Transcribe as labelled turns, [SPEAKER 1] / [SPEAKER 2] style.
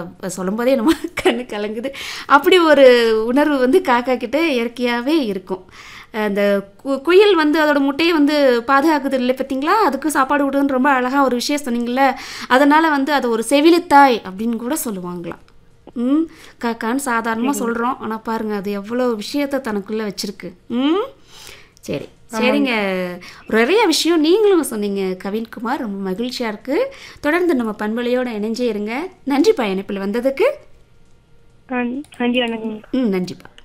[SPEAKER 1] சொல்லும்போதே நம்ம கண்ணு கலங்குது அப்படி ஒரு உணர்வு வந்து காக்கா கிட்ட இயற்கையாகவே இருக்கும் அந்த கு- குயில் வந்து அதோட முட்டையை வந்து பாதுகாக்குது இல்லை பார்த்தீங்களா அதுக்கு சாப்பாடு விடுதுன்னு ரொம்ப அழகாக ஒரு விஷயம் சொன்னீங்கல்ல அதனால் வந்து அது ஒரு செவிலித்தாய் அப்படின்னு கூட சொல்லுவாங்களாம் ம் காக்கான்னு சாதாரணமாக சொல்கிறோம் ஆனால் பாருங்கள் அது எவ்வளோ விஷயத்த தனக்குள்ளே வச்சிருக்கு ம் சரி சரிங்க நிறைய விஷயம் நீங்களும் சொன்னீங்க கவின்குமார் ரொம்ப மகிழ்ச்சியாக இருக்குது தொடர்ந்து நம்ம பண்பலையோட இணைஞ்சே இருங்க நன்றி பயணிப்பில் வந்ததுக்கு
[SPEAKER 2] ஆ, நன்றி வணக்கம்
[SPEAKER 1] ம் நன்றிப்பா